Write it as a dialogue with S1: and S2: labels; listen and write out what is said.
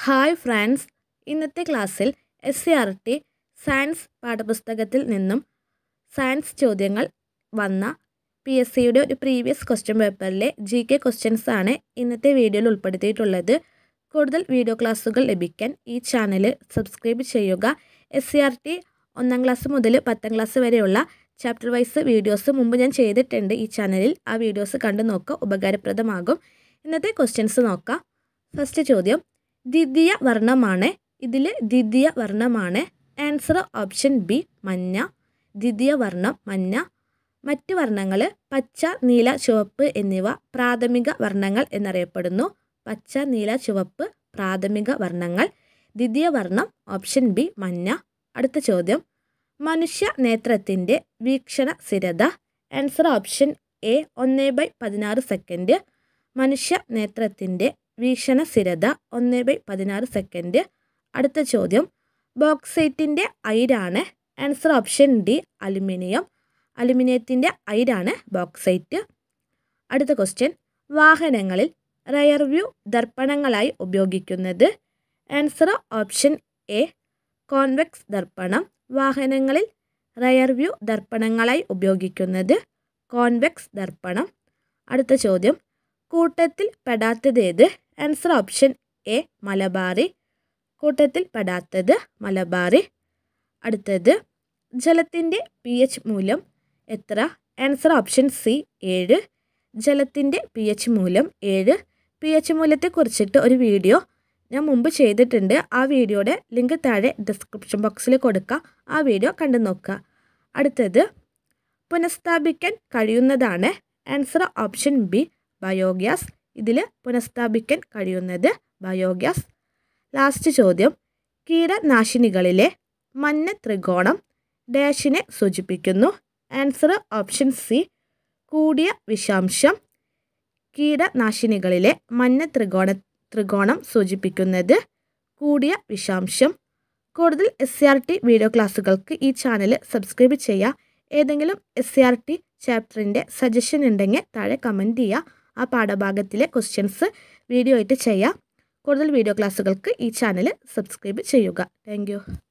S1: hi friends ഇന്നത്തെ ക്ലാസ്സിൽ S C R T science പാഠപുസ്തകത്തിൽ നിന്നും സയൻസ് ചോദ്യങ്ങൾ വന്ന പി എസ് സിയുടെ ഒരു പ്രീവിയസ് ക്വസ്റ്റ്യൻ പേപ്പറിലെ ജി കെ ക്വസ്റ്റ്യൻസ് ആണ് ഇന്നത്തെ വീഡിയോയിൽ ഉൾപ്പെടുത്തിയിട്ടുള്ളത് കൂടുതൽ വീഡിയോ ക്ലാസ്സുകൾ ലഭിക്കാൻ ഈ ചാനൽ സബ്സ്ക്രൈബ് ചെയ്യുക എസ് സി ആർ ടി ഒന്നാം ക്ലാസ് മുതൽ പത്താം ക്ലാസ് വരെയുള്ള ചാപ്റ്റർ വൈസ് വീഡിയോസ് മുമ്പ് ഞാൻ ചെയ്തിട്ടുണ്ട് ഈ ചാനലിൽ ആ വീഡിയോസ് കണ്ടു നോക്കുക ഉപകാരപ്രദമാകും ഇന്നത്തെ ക്വസ്റ്റ്യൻസ് നോക്കാം ഫസ്റ്റ് ചോദ്യം ദ്വിതീയ വർണ്ണമാണ് ഇതിൽ ദ്വിതീയ വർണ്ണമാണ് ആൻസർ ഓപ്ഷൻ ബി മഞ്ഞ ദ്വിതീയ വർണ്ണം മഞ്ഞ മറ്റ് വർണ്ണങ്ങൾ പച്ച നീല ചുവപ്പ് എന്നിവ പ്രാഥമിക വർണ്ണങ്ങൾ എന്നറിയപ്പെടുന്നു പച്ച നീല ചുവപ്പ് പ്രാഥമിക വർണ്ണങ്ങൾ ദ്വിതീയ വർണ്ണം ഓപ്ഷൻ ബി മഞ്ഞ അടുത്ത ചോദ്യം മനുഷ്യ നേത്രത്തിൻ്റെ വീക്ഷണ സ്ഥിരത ആൻസർ ഓപ്ഷൻ എ ഒന്ന് ബൈ പതിനാറ് സെക്കൻഡ് മനുഷ്യ നേത്രത്തിൻ്റെ വീക്ഷണ സ്ഥിരത ഒന്ന് ബൈ പതിനാറ് സെക്കൻഡ് അടുത്ത ചോദ്യം ബോക്സൈറ്റിൻ്റെ അയിരാണ് ആൻസർ ഓപ്ഷൻ ഡി അലുമിനിയം അലുമിനിയത്തിൻ്റെ അയിരാണ് ബോക്സൈറ്റ് അടുത്ത ക്വസ്റ്റ്യൻ വാഹനങ്ങളിൽ റയർ വ്യൂ ദർപ്പണങ്ങളായി ഉപയോഗിക്കുന്നത് ആൻസർ ഓപ്ഷൻ എ കോൺവെക്സ് ദർപ്പണം വാഹനങ്ങളിൽ റയർ വ്യൂ ദർപ്പണങ്ങളായി ഉപയോഗിക്കുന്നത് കോൺവെക്സ് ദർപ്പണം അടുത്ത ചോദ്യം കൂട്ടത്തിൽ പെടാത്തതേത് ആൻസർ ഓപ്ഷൻ എ മലബാറി കൂട്ടത്തിൽ പെടാത്തത് മലബാറി അടുത്തത് ജലത്തിൻ്റെ പി എച്ച് മൂല്യം എത്ര ആൻസർ ഓപ്ഷൻ സി ഏഴ് ജലത്തിൻ്റെ പി എച്ച് മൂല്യം ഏഴ് പി എച്ച് മൂല്യത്തെക്കുറിച്ചിട്ട് ഒരു വീഡിയോ ഞാൻ മുമ്പ് ചെയ്തിട്ടുണ്ട് ആ വീഡിയോയുടെ ലിങ്ക് താഴെ ഡിസ്ക്രിപ്ഷൻ ബോക്സിൽ കൊടുക്കുക ആ വീഡിയോ കണ്ടു നോക്കുക അടുത്തത് പുനഃസ്ഥാപിക്കാൻ കഴിയുന്നതാണ് ആൻസർ ഓപ്ഷൻ ബി ബയോഗ്യാസ് ഇതിൽ പുനഃസ്ഥാപിക്കാൻ കഴിയുന്നത് ബയോഗ്യാസ് ലാസ്റ്റ് ചോദ്യം കീടനാശിനികളിലെ മഞ്ഞ ത്രികോണം ഡാഷിനെ സൂചിപ്പിക്കുന്നു ആൻസർ ഓപ്ഷൻ സി കൂടിയ വിഷാംശം കീടനാശിനികളിലെ മഞ്ഞ ത്രികോണ ത്രികോണം സൂചിപ്പിക്കുന്നത് കൂടിയ വിഷാംശം കൂടുതൽ S C R T video ക്ലാസ്സുകൾക്ക് ഈ ചാനൽ സബ്സ്ക്രൈബ് ചെയ്യുക ഏതെങ്കിലും എസ് സി ആർ ടി ചാപ്റ്ററിൻ്റെ സജഷൻ ഉണ്ടെങ്കിൽ താഴെ കമൻറ്റ് ചെയ്യുക ആ പാഠഭാഗത്തിലെ ക്വസ്റ്റ്യൻസ് വീഡിയോ ആയിട്ട് ചെയ്യാം കൂടുതൽ വീഡിയോ ക്ലാസ്സുകൾക്ക് ഈ ചാനൽ സബ്സ്ക്രൈബ് ചെയ്യുക താങ്ക്